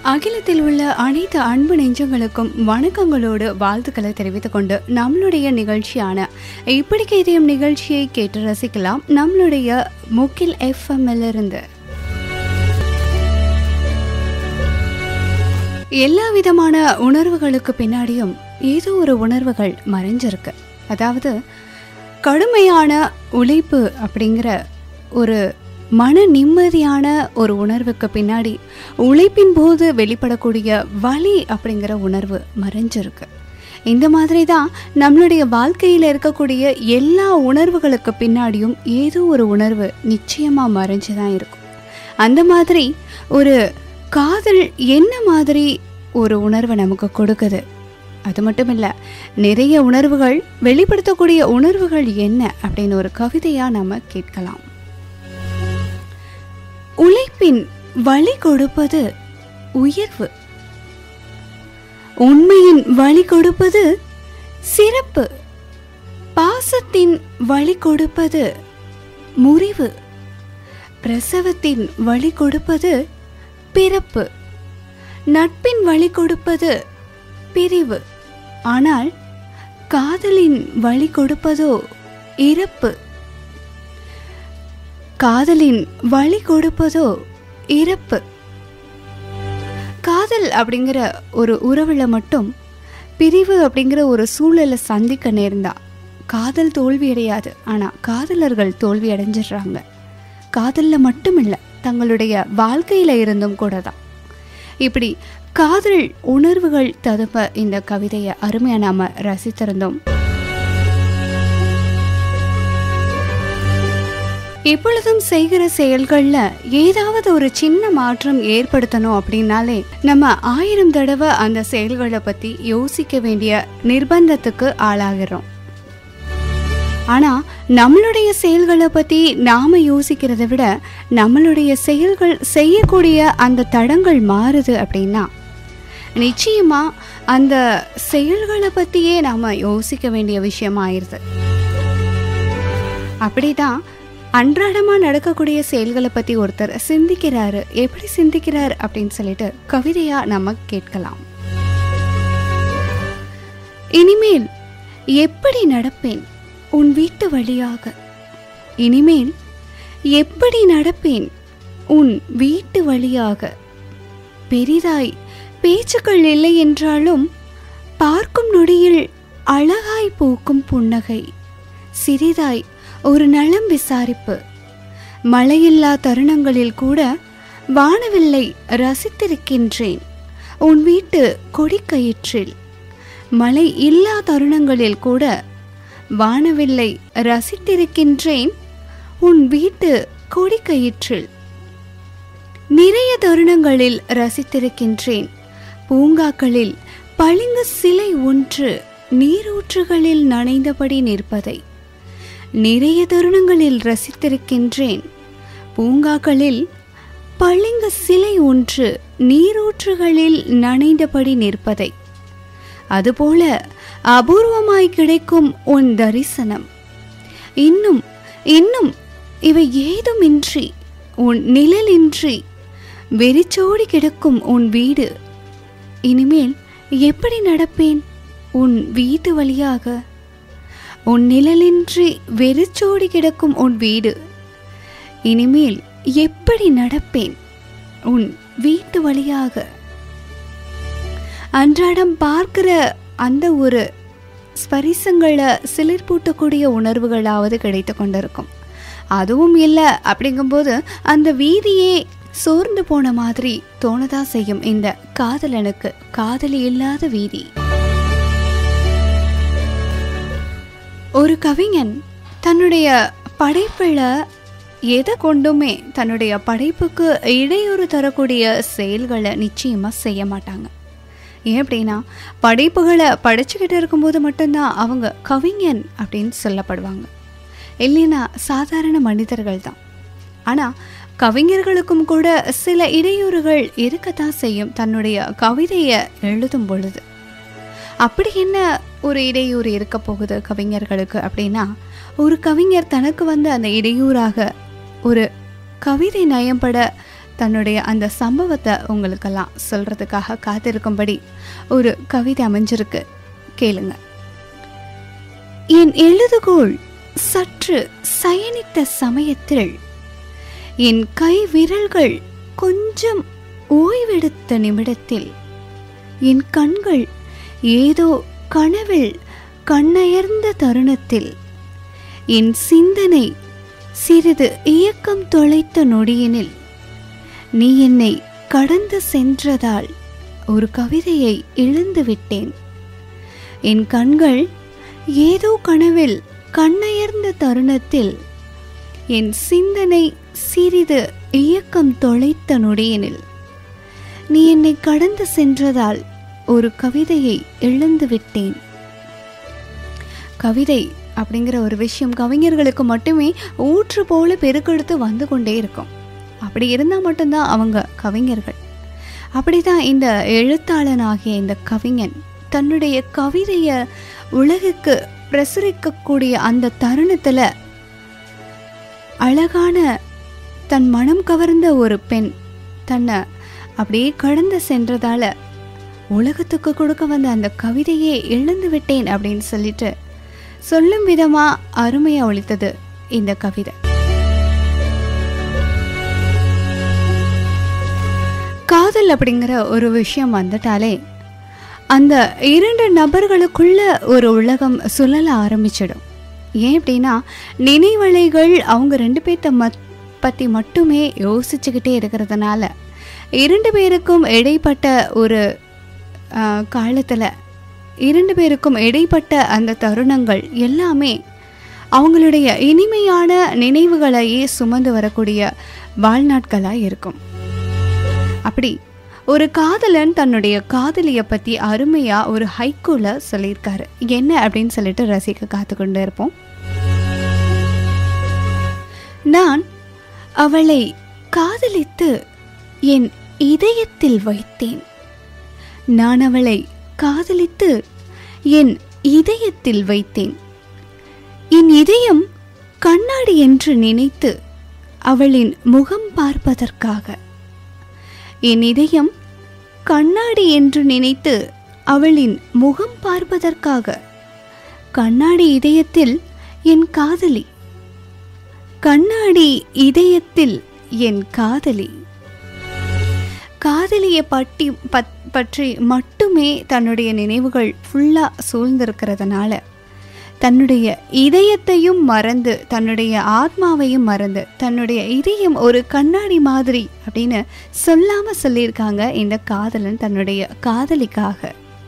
அகிலத்தில் உள்ள அனைத்து அன்பு நெஞ்சங்களுக்கும் வணக்கங்களோடு வாழ்த்துக்களை தெரிவித்துக் கொண்டு நம்மளுடைய நிகழ்ச்சியான இப்படிக்கு இதயம் நிகழ்ச்சியை கேட்டு ரசிக்கலாம் நம்மளுடைய முக்கில் எஃப்எம்ல இருந்து எல்லா விதமான உணர்வுகளுக்கு பின்னாடியும் ஏதோ ஒரு உணர்வுகள் மறைஞ்சிருக்கு அதாவது கடுமையான உழைப்பு அப்படிங்கிற ஒரு மன நிம்மதியான ஒரு உணர்வுக்கு பின்னாடி உழைப்பின் போது வெளிப்படக்கூடிய வலி அப்படிங்கிற உணர்வு மறைஞ்சிருக்கு இந்த மாதிரி தான் நம்மளுடைய வாழ்க்கையில் இருக்கக்கூடிய எல்லா உணர்வுகளுக்கு பின்னாடியும் ஏதோ ஒரு உணர்வு நிச்சயமாக மறைஞ்சு தான் இருக்கும் அந்த மாதிரி ஒரு காதல் என்ன மாதிரி ஒரு உணர்வை நமக்கு கொடுக்குது அது மட்டும் இல்லை நிறைய உணர்வுகள் வெளிப்படுத்தக்கூடிய உணர்வுகள் என்ன அப்படின்னு ஒரு கவிதையாக நம்ம கேட்கலாம் உழைப்பின் வழி கொடுப்பது உயர்வு உண்மையின் வழி கொடுப்பது சிறப்பு பாசத்தின் வழி கொடுப்பது முறிவு பிரசவத்தின் வழி கொடுப்பது பிறப்பு நட்பின் வழி கொடுப்பது பிரிவு ஆனால் காதலின் வழி கொடுப்பதோ இறப்பு காதலின் வழி கொடுப்பதோ இறப்பு காதல் அப்படிங்கிற ஒரு உறவுல மட்டும் பிரிவு அப்படிங்கிற ஒரு சூழலை சந்திக்க நேர்ந்தா காதல் தோல்வி அடையாது ஆனால் காதலர்கள் தோல்வி அடைஞ்சிடுறாங்க காதலில் மட்டும் இல்லை தங்களுடைய வாழ்க்கையில் இருந்தும் கூட தான் இப்படி காதல் உணர்வுகள் ததுப்ப இந்த கவிதையை அருமையாக நாம் ரசித்திருந்தோம் எப்பொழுதும் செய்கிற செயல்களில் ஏதாவது ஒரு சின்ன மாற்றம் ஏற்படுத்தணும் அப்படின்னாலே நம்ம ஆயிரம் தடவை அந்த செயல்களை பற்றி யோசிக்க வேண்டிய நிர்பந்தத்துக்கு ஆளாகிறோம் ஆனால் நம்மளுடைய செயல்களை பற்றி நாம் யோசிக்கிறத விட நம்மளுடைய செயல்கள் செய்யக்கூடிய அந்த தடங்கள் மாறுது அப்படின்னா நிச்சயமாக அந்த செயல்களை பற்றியே நாம் யோசிக்க வேண்டிய விஷயமாயிருது அப்படிதான் அன்றாடமாக நடக்கக்கூடிய செயல்களை பற்றி ஒருத்தர் சிந்திக்கிறாரு எப்படி சிந்திக்கிறார் அப்படின்னு சொல்லிட்டு கவிதையாக நம்ம கேட்கலாம் இனிமேல் எப்படி நடப்பேன் உன் வீட்டு வழியாக இனிமேல் எப்படி நடப்பேன் உன் வீட்டு வழியாக பெரிதாய் பேச்சுக்கள் இல்லை என்றாலும் பார்க்கும் நொடியில் அழகாய் பூக்கும் புன்னகை சிறிதாய் ஒரு நலம் விசாரிப்பு மழையில்லா தருணங்களில் கூட வானவில்லை ரசித்திருக்கின்றேன் உன் வீட்டு கொடிக்கயிற்றில் மழை இல்லா தருணங்களில் கூட வானவில்லை ரசித்திருக்கின்றேன் உன் வீட்டு கொடிக்கயிற்றில் நிறைய தருணங்களில் ரசித்திருக்கின்றேன் பூங்காக்களில் பளிங்கு சிலை ஒன்று நீரூற்றுகளில் நனைந்தபடி நிற்பதை நிறைய தருணங்களில் ரசித்திருக்கின்றேன் பூங்காக்களில் பளிங்கு சிலை ஒன்று நீரூற்றுகளில் நனைந்தபடி நிற்பதை அதுபோல அபூர்வமாய் கிடைக்கும் உன் தரிசனம் இன்னும் இன்னும் இவை ஏதுமின்றி உன் நிழலின்றி வெறிச்சோடி கிடக்கும் உன் வீடு இனிமேல் எப்படி நடப்பேன் உன் வீட்டு வழியாக உன் நிழலின்றி வெறிச்சோடி கிடக்கும் உன் வீடு இனிமேல் எப்படி நடப்பேன் உன் வீட்டு வழியாக அன்றாடம் பார்க்கிற அந்த ஒரு ஸ்பரிசங்களை சிலிர்ப்பூட்டக்கூடிய உணர்வுகளாவது கிடைத்து கொண்டிருக்கும் அதுவும் இல்லை அப்படிங்கும்போது அந்த வீதியே சோர்ந்து போன மாதிரி தோணதா செய்யும் இந்த காதலனுக்கு காதலி இல்லாத வீதி ஒரு கவிஞன் தன்னுடைய படைப்பில் எதை கொண்டுமே தன்னுடைய படைப்புக்கு இடையூறு தரக்கூடிய செயல்களை நிச்சயமாக செய்ய மாட்டாங்க ஏன் அப்படின்னா படைப்புகளை படிச்சுக்கிட்டு இருக்கும்போது மட்டும்தான் அவங்க கவிஞன் அப்படின்னு சொல்லப்படுவாங்க இல்லைன்னா சாதாரண மனிதர்கள் தான் ஆனால் கவிஞர்களுக்கும் கூட சில இடையூறுகள் இருக்கத்தான் செய்யும் தன்னுடைய கவிதையை எழுதும் பொழுது அப்படி என்ன ஒரு இடையூறு இருக்க போகுது கவிஞர்களுக்கு அப்படின்னா ஒரு கவிஞர் தனக்கு வந்து அந்த இடையூறாக ஒரு கவிதை நயம்பட தன்னுடைய அந்த சம்பவத்தை உங்களுக்கெல்லாம் சொல்றதுக்காக காத்திருக்கும்படி ஒரு கவிதை அமைஞ்சிருக்கு கேளுங்க என் எழுதுகோள் சற்று சயனித்த சமயத்தில் என் கை விரல்கள் கொஞ்சம் ஓய்வெடுத்த நிமிடத்தில் என் கண்கள் ஏதோ கனவில் கண்ணயர்ந்த தருணத்தில் என் சிந்தனை சிறிது இயக்கம் தொலைத்த நொடியினில் நீ என்னை கடந்து சென்றதால் ஒரு கவிதையை இழந்து விட்டேன் என் கண்கள் ஏதோ கனவில் கண்ணயர்ந்த தருணத்தில் என் சிந்தனை சிறிது இயக்கம் தொலைத்த நொடியினில் நீ என்னை கடந்து சென்றதால் ஒரு கவிதையை இழந்து விட்டேன் கவிதை அப்படிங்கிற ஒரு விஷயம் கவிஞர்களுக்கு மட்டுமே ஊற்று போல பெருக்கெடுத்து வந்து கொண்டே இருக்கும் அப்படி இருந்தால் மட்டும்தான் அவங்க கவிஞர்கள் அப்படிதான் இந்த எழுத்தாளனாகிய இந்த கவிஞன் தன்னுடைய கவிதையை உலகுக்கு பிரசுரிக்கக்கூடிய அந்த தருணத்துல அழகான தன் மனம் கவர்ந்த ஒரு பெண் தன்னை அப்படியே கடந்து சென்றதால உலகத்துக்கு கொடுக்க வந்த அந்த கவிதையே இழந்து விட்டேன் அப்படின்னு சொல்லிட்டு சொல்லும் விதமா அருமையா ஒழித்தது இந்த கவிதை காதல் அப்படிங்கிற ஒரு விஷயம் வந்துட்டாலே அந்த இரண்டு நபர்களுக்குள்ள ஒரு உலகம் சுழல ஆரம்பிச்சிடும் ஏன் அப்படின்னா நினைவலைகள் அவங்க ரெண்டு பேர்த்த மத் பற்றி மட்டுமே யோசிச்சுக்கிட்டே இருக்கிறதுனால இரண்டு பேருக்கும் இடைப்பட்ட ஒரு காலத்தில் இரண்டு பேருக்கும் இடைப்பட்ட அந்த தருணங்கள் எல்லாமே அவங்களுடைய இனிமையான நினைவுகளையே சுமந்து வரக்கூடிய வாழ்நாட்களாக இருக்கும் அப்படி ஒரு காதலன் தன்னுடைய காதலியை பற்றி அருமையாக ஒரு ஹைக்கூல சொல்லியிருக்காரு என்ன அப்படின்னு சொல்லிட்டு ரசிக்க காத்து கொண்டு இருப்போம் நான் அவளை காதலித்து என் இதயத்தில் வைத்தேன் நான் அவளை காதலித்து என் இதயத்தில் வைத்தேன் என் இதயம் கண்ணாடி என்று நினைத்து அவளின் முகம் பார்ப்பதற்காக என் இதயம் கண்ணாடி என்று நினைத்து அவளின் முகம் பார்ப்பதற்காக கண்ணாடி இதயத்தில் என் காதலி கண்ணாடி இதயத்தில் என் காதலி காதலியை பட்டி பத் பற்றி மட்டுமே தன்னுடைய நினைவுகள் ஃபுல்லாக சூழ்ந்திருக்கிறதுனால தன்னுடைய இதயத்தையும் மறந்து தன்னுடைய ஆத்மாவையும் மறந்து தன்னுடைய இதயம் ஒரு கண்ணாடி மாதிரி அப்படின்னு சொல்லாம சொல்லியிருக்காங்க இந்த காதலன் தன்னுடைய காதலிக்காக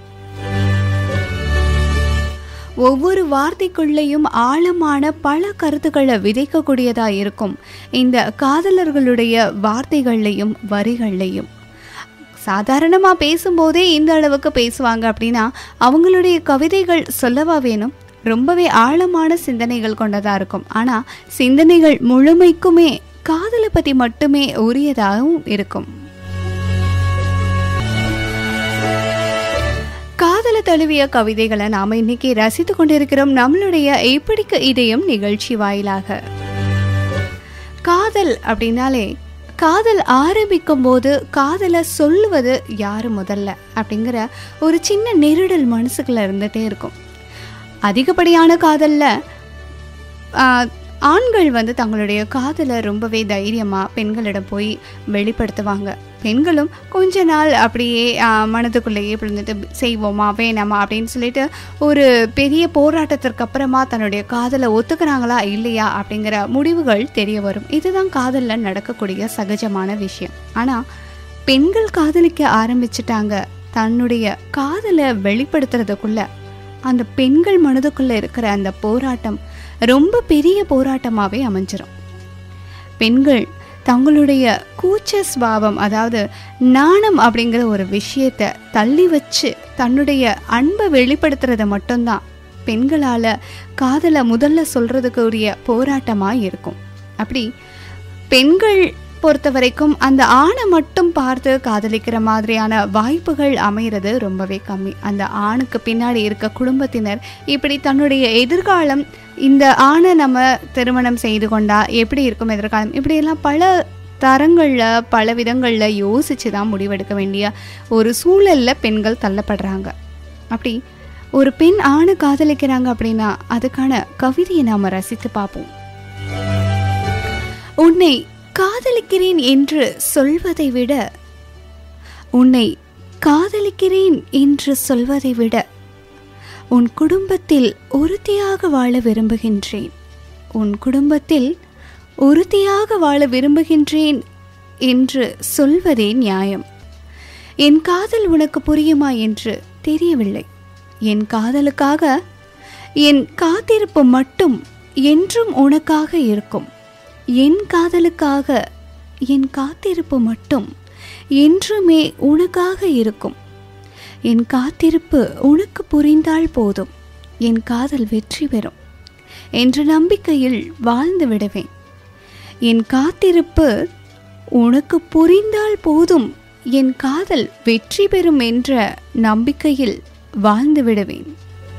ஒவ்வொரு வார்த்தைக்குள்ளேயும் ஆழமான பல கருத்துக்களை விதைக்கக்கூடியதா இருக்கும் இந்த காதலர்களுடைய வார்த்தைகள்லையும் வரிகள்லையும் சாதாரணமாக பேசும்போதே இந்த அளவுக்கு பேசுவாங்க அப்படின்னா அவங்களுடைய கவிதைகள் சொல்லவா வேணும் ரொம்பவே ஆழமான சிந்தனைகள் கொண்டதாக இருக்கும் ஆனால் சிந்தனைகள் முழுமைக்குமே காதலை பற்றி மட்டுமே உரியதாகவும் இருக்கும் காதல தழுவிய கவிதைகளை நாம இன்னைக்கு ரசித்து கொண்டிருக்கிறோம் நம்மளுடைய எப்படிக்கு இதயம் நிகழ்ச்சி வாயிலாக காதல் அப்படின்னாலே காதல் ஆரம்பிக்கும் போது காதலை சொல்லுவது யாரு முதல்ல அப்படிங்கிற ஒரு சின்ன நெருடல் மனசுக்குள்ள இருந்துகிட்டே இருக்கும் அதிகப்படியான காதலில் ஆண்கள் வந்து தங்களுடைய காதலை ரொம்பவே தைரியமாக பெண்களிடம் போய் வெளிப்படுத்துவாங்க பெண்களும் கொஞ்ச நாள் அப்படியே மனதுக்குள்ளேயே விழுந்துட்டு செய்வோமா வேணாமா அப்படின்னு சொல்லிட்டு ஒரு பெரிய போராட்டத்திற்கு அப்புறமா தன்னுடைய காதலை ஒத்துக்கிறாங்களா இல்லையா அப்படிங்கிற முடிவுகள் தெரிய வரும் இதுதான் காதலில் நடக்கக்கூடிய சகஜமான விஷயம் ஆனால் பெண்கள் காதலிக்க ஆரம்பிச்சிட்டாங்க தன்னுடைய காதலை வெளிப்படுத்துறதுக்குள்ள அந்த பெண்கள் மனதுக்குள்ள இருக்கிற அந்த போராட்டம் ரொம்ப பெரிய போராட்டமாகவே அமைஞ்சிரும் பெண்கள் தங்களுடைய கூச்ச ஸ்வாவம் அதாவது நாணம் அப்படிங்கிற ஒரு விஷயத்தை தள்ளி வச்சு தன்னுடைய அன்பை வெளிப்படுத்துறத மட்டும்தான் பெண்களால் காதலை முதல்ல சொல்கிறதுக்கு உரிய போராட்டமாக இருக்கும் அப்படி பெண்கள் பொறுத்த வரைக்கும் அந்த ஆணை மட்டும் பார்த்து காதலிக்கிற மாதிரியான வாய்ப்புகள் அமைகிறது ரொம்பவே கம்மி அந்த ஆணுக்கு பின்னாடி இருக்க குடும்பத்தினர் இப்படி தன்னுடைய எதிர்காலம் இந்த ஆணை நம்ம திருமணம் செய்து கொண்டா எப்படி இருக்கும் எதிர்காலம் இப்படியெல்லாம் பல தரங்களில் பல விதங்களில் யோசித்து தான் முடிவெடுக்க வேண்டிய ஒரு சூழலில் பெண்கள் தள்ளப்படுறாங்க அப்படி ஒரு பெண் ஆணை காதலிக்கிறாங்க அப்படின்னா அதுக்கான கவிதையை நாம் ரசித்து பார்ப்போம் உன்னை காதலிக்கிறேன் என்று சொல்வதை விட உன்னை காதலிக்கிறேன் என்று சொல்வதை விட உன் குடும்பத்தில் ஒருத்தியாக வாழ விரும்புகின்றேன் உன் குடும்பத்தில் ஒருத்தியாக வாழ விரும்புகின்றேன் என்று சொல்வதே நியாயம் என் காதல் உனக்கு புரியுமா என்று தெரியவில்லை என் காதலுக்காக என் காத்திருப்பு மட்டும் என்றும் உனக்காக இருக்கும் என் காதலுக்காக என் காத்திருப்பு மட்டும் என்றுமே உனக்காக இருக்கும் என் காத்திருப்பு உனக்கு புரிந்தால் போதும் என் காதல் வெற்றி பெறும் என்ற நம்பிக்கையில் வாழ்ந்து விடுவேன் என் காத்திருப்பு உனக்கு புரிந்தால் போதும் என் காதல் வெற்றி பெறும் என்ற நம்பிக்கையில் வாழ்ந்து விடுவேன்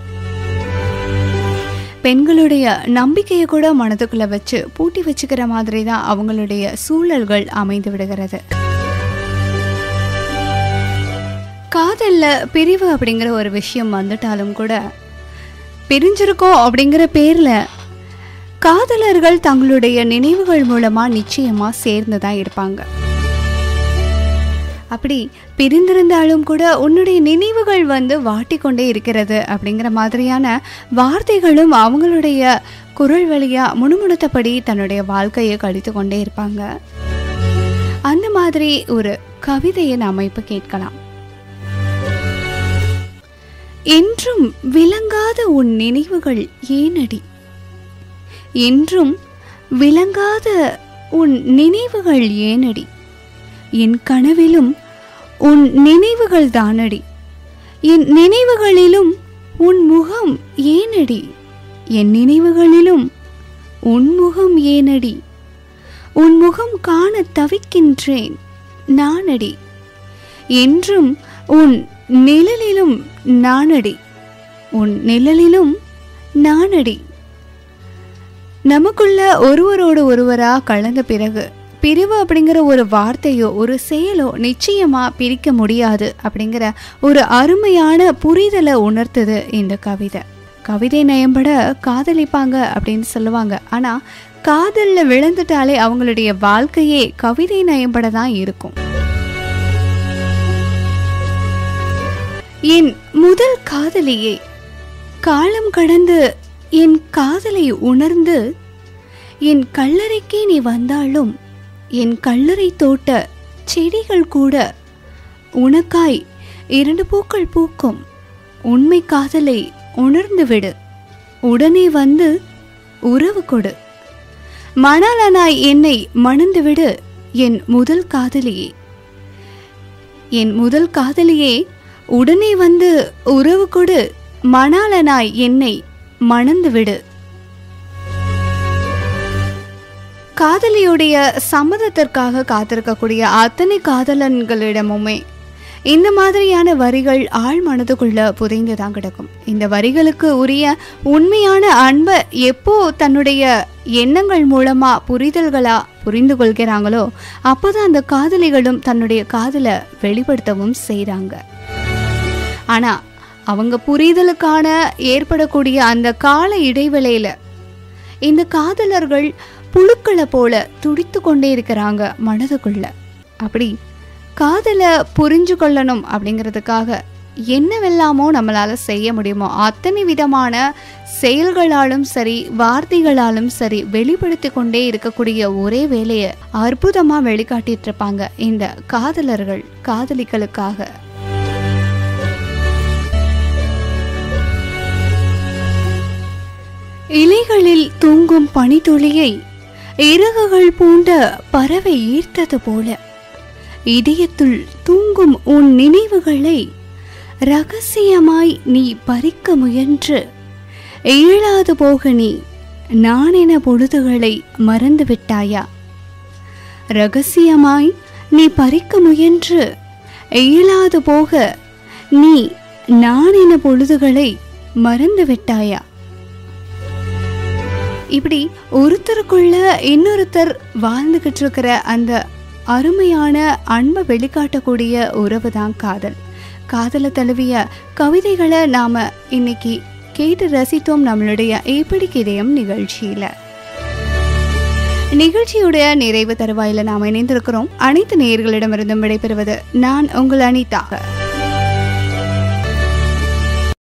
பெண்களுடைய நம்பிக்கையை கூட மனதுக்குள்ள வச்சு பூட்டி வச்சுக்கிற மாதிரி தான் அவங்களுடைய சூழல்கள் அமைந்து விடுகிறது காதல்ல பிரிவு அப்படிங்கிற ஒரு விஷயம் வந்துட்டாலும் கூட பிரிஞ்சிருக்கோம் அப்படிங்கிற பேர்ல காதலர்கள் தங்களுடைய நினைவுகள் மூலமா நிச்சயமா சேர்ந்து தான் இருப்பாங்க அப்படி பிரிந்திருந்தாலும் கூட உன்னுடைய நினைவுகள் வந்து வாட்டிக்கொண்டே இருக்கிறது அப்படிங்கிற மாதிரியான வார்த்தைகளும் அவங்களுடைய குரல் வழியா முணுமுணுத்தபடி தன்னுடைய வாழ்க்கையை கழித்து கொண்டே இருப்பாங்க அந்த மாதிரி ஒரு கவிதையை நாம இப்ப கேட்கலாம் என்றும் விளங்காத உன் நினைவுகள் ஏனடி என்றும் விளங்காத உன் நினைவுகள் ஏனடி என் கனவிலும் உன் நினைவுகள் தானடி என் நினைவுகளிலும் உன் முகம் ஏனடி என் நினைவுகளிலும் உன் முகம் ஏனடி உன் முகம் காண தவிக்கின்றேன் நானடி என்றும் உன் நிழலிலும் நானடி உன் நிழலிலும் நானடி நமக்குள்ள ஒருவரோடு ஒருவரா கலந்த பிறகு பிரிவு அப்படிங்கிற ஒரு வார்த்தையோ ஒரு செயலோ நிச்சயமா பிரிக்க முடியாது அப்படிங்கிற ஒரு அருமையான புரிதலை உணர்த்துது இந்த கவிதை கவிதை நயம்பட காதலிப்பாங்க அப்படின்னு சொல்லுவாங்க ஆனா காதல்ல விழுந்துட்டாலே அவங்களுடைய வாழ்க்கையே கவிதை நயம்பட தான் இருக்கும் என் முதல் காதலியே காலம் கடந்து என் காதலை உணர்ந்து என் கல்லறைக்கே நீ வந்தாலும் என் கல்லறை தோட்ட செடிகள் கூட உனக்காய் இரண்டு பூக்கள் பூக்கும் உண்மை காதலை உணர்ந்து விடு உடனே வந்து உறவு கொடு மணாலனாய் என்னை மணந்து விடு என் முதல் காதலியே என் முதல் காதலியே உடனே வந்து உறவு கொடு மணாலனாய் என்னை மணந்து விடு காதலியுடைய சம்மதத்திற்காக காத்திருக்கக்கூடிய அத்தனை காதலன்களிடமுமே இந்த மாதிரியான வரிகள் ஆழ் மனதுக்குள்ள புதைந்து தான் கிடக்கும் இந்த வரிகளுக்கு உரிய உண்மையான அன்பை எப்போ தன்னுடைய எண்ணங்கள் மூலமா புரிதல்களா புரிந்து கொள்கிறாங்களோ அப்போதான் அந்த காதலிகளும் தன்னுடைய காதலை வெளிப்படுத்தவும் செய்கிறாங்க ஆனா அவங்க புரிதலுக்கான ஏற்படக்கூடிய அந்த கால இடைவேளையில இந்த காதலர்கள் புழுக்களை போல துடித்து கொண்டே இருக்கிறாங்க மனதுக்குள்ள அப்படி காதலை புரிஞ்சு கொள்ளணும் அப்படிங்கிறதுக்காக என்னவெல்லாமோ நம்மளால செய்ய முடியுமோ அத்தனை விதமான செயல்களாலும் சரி வார்த்தைகளாலும் சரி வெளிப்படுத்தி கொண்டே இருக்கக்கூடிய ஒரே வேலையை அற்புதமா வெளிக்காட்டிட்டு இருப்பாங்க இந்த காதலர்கள் காதலிகளுக்காக இலைகளில் தூங்கும் பனித்துளியை இறகுகள் பூண்ட பறவை ஈர்த்தது போல இதயத்துள் தூங்கும் உன் நினைவுகளை ரகசியமாய் நீ பறிக்க முயன்று இயலாது போக நீ நானென பொழுதுகளை மறந்து விட்டாயா ரகசியமாய் நீ பறிக்க முயன்று இயலாது போக நீ நானென பொழுதுகளை மறந்து விட்டாயா இப்படி ஒருத்தருக்குள்ள இன்னொருத்தர் வாழ்ந்துகிட்டு இருக்கிற அந்த அருமையான அன்பை வெளிக்காட்டக்கூடிய உறவு தான் காதல் காதலை தழுவிய கவிதைகளை நாம இன்னைக்கு கேட்டு ரசித்தோம் நம்மளுடைய எப்படி இதயம் நிகழ்ச்சியில நிகழ்ச்சியுடைய நிறைவு தருவாயில நாம் இணைந்திருக்கிறோம் அனைத்து நேயர்களிடமிருந்தும் விடைபெறுவது நான் உங்கள் அனிதாக